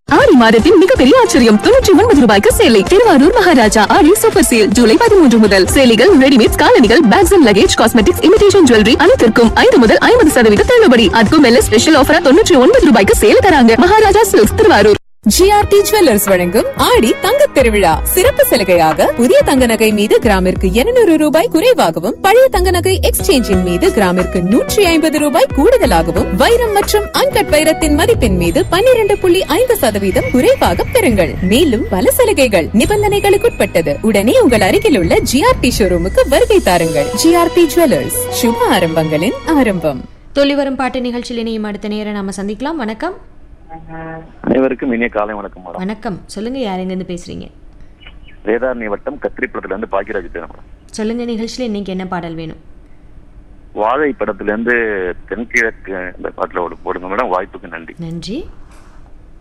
ஆடி மாதத்தின் மிகப்பெரிய ஆச்சரியம் தொண்ணூற்றி ஒன்பது ரூபாய்க்கு சேலை திருவாரூர் மகாராஜா ஆடி சூப்பர் சேல் ஜூலை பதிமூன்று முதல் சேலைகள் ரெடிமேட் காலணிகள் bags and luggage cosmetics imitation jewellery அனைத்திற்கும் ஐந்து முதல் ஐம்பது சதவீத தள்ளுபடி அதுக்கும் மேல ஸ்பெஷல் ஆஃபரா தொண்ணூற்றி ஒன்பது ரூபாய்க்கு சேல் தராங்க Maharaja silks Thiruvarur GRT jewellers வழங்கும் ஆடி தங்கத் திருவிழா சிறப்பு சலுகையாக புதிய தங்க நகை மீது கிராமிற்கு 200 ரூபாய் குறைவாகவும் பழைய தங்க நகை எக்ஸ்சேஞ்சின் மீது கிராமிற்கு நூற்றி ஐம்பது ரூபாய் கூடுதலாகவும் வைரம் மற்றும் அன்கட் வைரத்தின் மதிப்பின் மீது 12.5% புள்ளி ஐந்து சதவீதம் குறைவாக பெறுங்கள் மேலும் பல சலுகைகள் நிபந்தனைகளுக்குட்பட்டது உடனே உங்கள் அருகில் உள்ள ஜிஆர்டி ஷோரூமுக்கு வருகை தாருங்கள் ஜிஆர்டி ஜுவல்லர்ஸ் சுப ஆரம்பங்களின் ஆரம்பம் தொழிவரும் பாட்டு நிகழ்ச்சியில் இணையும் அடுத்த நேரம் நாம சந்திக்கலாம் வணக்கம் அனைவருக்கும் இனிய காலை வணக்கம் மேடம் வணக்கம் சொல்லுங்க யார் எங்க இருந்து பேசுறீங்க வேதாரண்ய வட்டம் கத்திரிப்படத்துல இருந்து பாக்கியராஜ் பேசுறேன் மேடம் சொல்லுங்க நிகழ்ச்சியில் இன்னைக்கு என்ன பாடல் வேணும் வாழை படத்துல இருந்து தென்கிழக்கு இந்த பாட்டுல ஒரு போடுங்க மேடம் வாய்ப்புக்கு நன்றி நன்றி